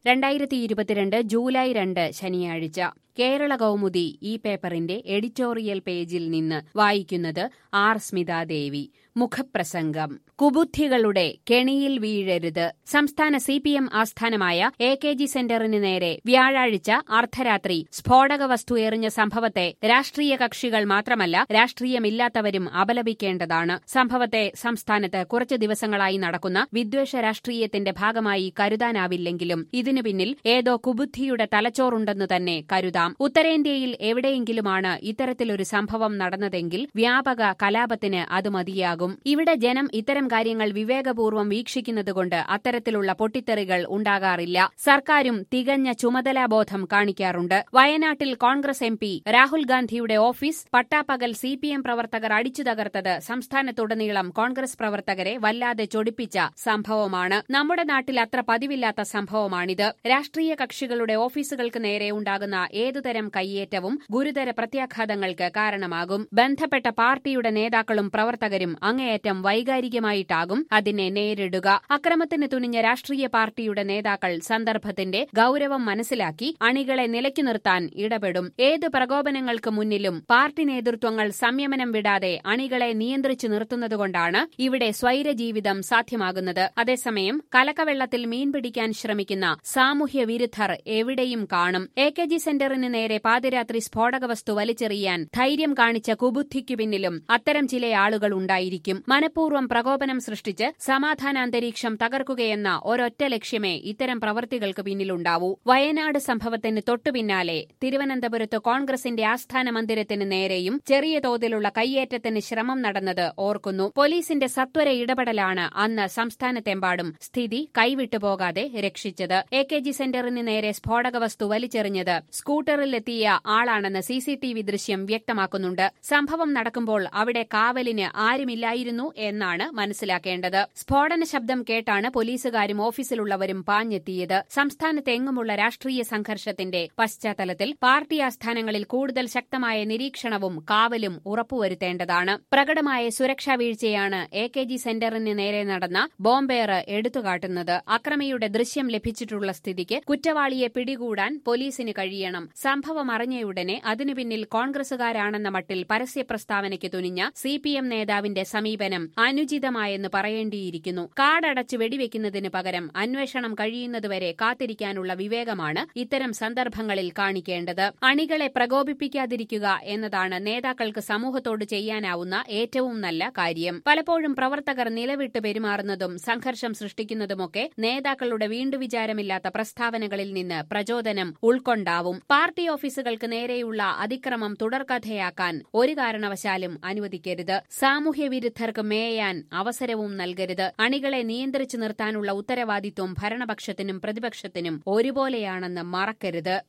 രണ്ടായിരത്തി ഇരുപത്തിരണ്ട് ജൂലൈ രണ്ട് ശനിയാഴ്ച കേരള കൗമുദി ഈ പേപ്പറിന്റെ എഡിറ്റോറിയൽ പേജിൽ നിന്ന് വായിക്കുന്നത് ആർ സ്മിതാദേവി മുഖപ്രസംഗം കുബുദ്ധികളുടെ കെണിയിൽ വീഴരുത് സംസ്ഥാന സി പി എം ആസ്ഥാനമായ എ കെ ജി സെന്ററിന് നേരെ വ്യാഴാഴ്ച അർദ്ധരാത്രി സ്ഫോടക വസ്തു എറിഞ്ഞ സംഭവത്തെ രാഷ്ട്രീയ കക്ഷികൾ മാത്രമല്ല രാഷ്ട്രീയമില്ലാത്തവരും അപലപിക്കേണ്ടതാണ് സംഭവത്തെ സംസ്ഥാനത്ത് കുറച്ചു ദിവസങ്ങളായി നടക്കുന്ന വിദ്വേഷ രാഷ്ട്രീയത്തിന്റെ ഭാഗമായി കരുതാനാവില്ലെങ്കിലും ഇതിനു പിന്നിൽ ഏതോ കുബുദ്ധിയുടെ തലച്ചോറുണ്ടെന്ന് തന്നെ കരുതാം ഉത്തരേന്ത്യയിൽ എവിടെയെങ്കിലുമാണ് ഇത്തരത്തിലൊരു സംഭവം നടന്നതെങ്കിൽ വ്യാപക കലാപത്തിന് അത് മതിയാകും ഇവിടെ ജനം ഇത്തരം കാര്യങ്ങൾ വിവേകപൂർവ്വം വീക്ഷിക്കുന്നതുകൊണ്ട് അത്തരത്തിലുള്ള പൊട്ടിത്തെറികൾ ഉണ്ടാകാറില്ല സർക്കാരും തികഞ്ഞ ചുമതലാബോധം കാണിക്കാറുണ്ട് വയനാട്ടിൽ കോൺഗ്രസ് എം പി രാഹുൽ ഗാന്ധിയുടെ ഓഫീസ് പട്ടാപ്പകൽ സി പി എം പ്രവർത്തകർ അടിച്ചു തകർത്തത് സംസ്ഥാനത്തുടനീളം കോൺഗ്രസ് പ്രവർത്തകരെ വല്ലാതെ ചൊടിപ്പിച്ച സംഭവമാണ് നമ്മുടെ നാട്ടിൽ അത്ര പതിവില്ലാത്ത സംഭവമാണിത് രാഷ്ട്രീയ കക്ഷികളുടെ ഓഫീസുകൾക്ക് നേരെ ഉണ്ടാകുന്ന ഏതുതരം കയ്യേറ്റവും ഗുരുതര പ്രത്യാഘാതങ്ങൾക്ക് കാരണമാകും ബന്ധപ്പെട്ട പാർട്ടിയുടെ നേതാക്കളും പ്രവർത്തകരും അങ്ങേയറ്റം വൈകാരികമായിട്ടാകും അതിനെ നേരിടുക അക്രമത്തിന് തുനിഞ്ഞ രാഷ്ട്രീയ പാർട്ടിയുടെ നേതാക്കൾ സന്ദർഭത്തിന്റെ ഗൌരവം മനസ്സിലാക്കി അണികളെ നിലയ്ക്കു നിർത്താൻ ഇടപെടും ഏത് പ്രകോപനങ്ങൾക്ക് മുന്നിലും പാർട്ടി നേതൃത്വങ്ങൾ സംയമനം വിടാതെ അണികളെ നിയന്ത്രിച്ചു നിർത്തുന്നതുകൊണ്ടാണ് ഇവിടെ സ്വൈരജീവിതം സാധ്യമാകുന്നത് അതേസമയം കലക്കവെള്ളത്തിൽ മീൻ പിടിക്കാൻ ശ്രമിക്കുന്ന സാമൂഹ്യ വിരുദ്ധർ എവിടെയും കാണും എ കെ ജി സെന്ററിന് നേരെ പാതിരാത്രി സ്ഫോടക വസ്തു വലിച്ചെറിയാൻ ധൈര്യം കാണിച്ച കുബുദ്ധിക്കു പിന്നിലും അത്തരം ചില ആളുകൾ ഉണ്ടായിരിക്കും മനഃപൂർവ്വം പ്രകോപനം സൃഷ്ടിച്ച് സമാധാനാന്തരീക്ഷം തകർക്കുകയെന്ന ഒരൊറ്റ ലക്ഷ്യമേ ഇത്തരം പ്രവൃത്തികൾക്ക് പിന്നിലുണ്ടാവൂ വയനാട് സംഭവത്തിന് തൊട്ടുപിന്നാലെ തിരുവനന്തപുരത്ത് കോൺഗ്രസിന്റെ ആസ്ഥാന മന്ദിരത്തിന് നേരെയും ചെറിയ തോതിലുള്ള കയ്യേറ്റത്തിന് ശ്രമം നടന്നത് ഓർക്കുന്നു പോലീസിന്റെ സത്വര ഇടപെടലാണ് അന്ന് സംസ്ഥാനത്തെമ്പാടും സ്ഥിതി കൈവിട്ടുപോകാതെ രക്ഷിച്ചത് എ കെ ജി സെന്ററിന് നേരെ സ്ഫോടക വസ്തു വലിച്ചെറിഞ്ഞത് സ്കൂട്ടറിലെത്തിയ ആളാണെന്ന് സി സി ടി വി ദൃശ്യം വ്യക്തമാക്കുന്നുണ്ട് സംഭവം നടക്കുമ്പോൾ അവിടെ കാവലിന് ആരുമില്ലായിരുന്നു എന്നാണ് മനസ്സിലാക്കേണ്ടത് സ്ഫോടന ശബ്ദം കേട്ടാണ് പോലീസുകാരും ഓഫീസിലുള്ളവരും പാഞ്ഞെത്തിയത് സംസ്ഥാനത്തെങ്ങുമുള്ള രാഷ്ട്രീയ സംഘർഷത്തിന്റെ പശ്ചാത്തലത്തിൽ പാർട്ടി ആസ്ഥാനങ്ങളിൽ കൂടുതൽ ശക്തമായ നിരീക്ഷണവും കാവലും ഉറപ്പുവരുത്തേണ്ടതാണ് പ്രകടമായ സുരക്ഷാ വീഴ്ചയാണ് എ കെ ജി സെന്ററിന് നേരെ നടന്ന ബോംബേറ് എടുത്തുകാട്ടുന്നത് അക്രമിയുടെ ദൃശ്യം ലഭിച്ചിട്ടുള്ള സ്ഥിതിക്ക് കുറ്റവാളിയെ പിടികൂടാൻ പോലീസിന് കഴിയണം സംഭവം അറിഞ്ഞയുടനെ അതിനു പിന്നിൽ കോൺഗ്രസുകാരാണെന്ന മട്ടിൽ പരസ്യ പ്രസ്താവനയ്ക്ക് തുനിഞ്ഞ സി പി എം നേതാവിന്റെ സമീപനം അനുചിതമായെന്ന് പറയേണ്ടിയിരിക്കുന്നു കാടടച്ച് വെടിവെക്കുന്നതിന് പകരം അന്വേഷണം കഴിയുന്നതുവരെ കാത്തിരിക്കാനുള്ള വിവേകമാണ് ഇത്തരം സന്ദർഭങ്ങളിൽ കാണിക്കേണ്ടത് അണികളെ പ്രകോപിപ്പിക്കാതിരിക്കുക എന്നതാണ് നേതാക്കൾക്ക് സമൂഹത്തോട് ചെയ്യാനാവുന്ന ഏറ്റവും നല്ല കാര്യം പലപ്പോഴും പ്രവർത്തകർ നിലവിട്ട് പെരുമാറുന്നതും സംഘർഷം സൃഷ്ടിക്കുന്നതുമൊക്കെ നേതാക്കളുടെ വീണ്ടുവിചാരമില്ലാത്ത പ്രസ്താവനകളിൽ നിന്ന് പ്രചോദനം ഉൾക്കൊണ്ടാവും പാർട്ടി ഓഫീസുകൾക്ക് നേരെയുള്ള അതിക്രമം തുടർക്കഥയാക്കാൻ ഒരു കാരണവശാലും അനുവദിക്കരുത് സാമൂഹ്യ വിരുദ്ധർക്ക് മേയാൻ അവസരവും നൽകരുത് അണികളെ നിയന്ത്രിച്ചു നിർത്താനുള്ള ഉത്തരവാദിത്വം ഭരണപക്ഷത്തിനും പ്രതിപക്ഷത്തിനും ഒരുപോലെയാണെന്ന് മറക്കരുത്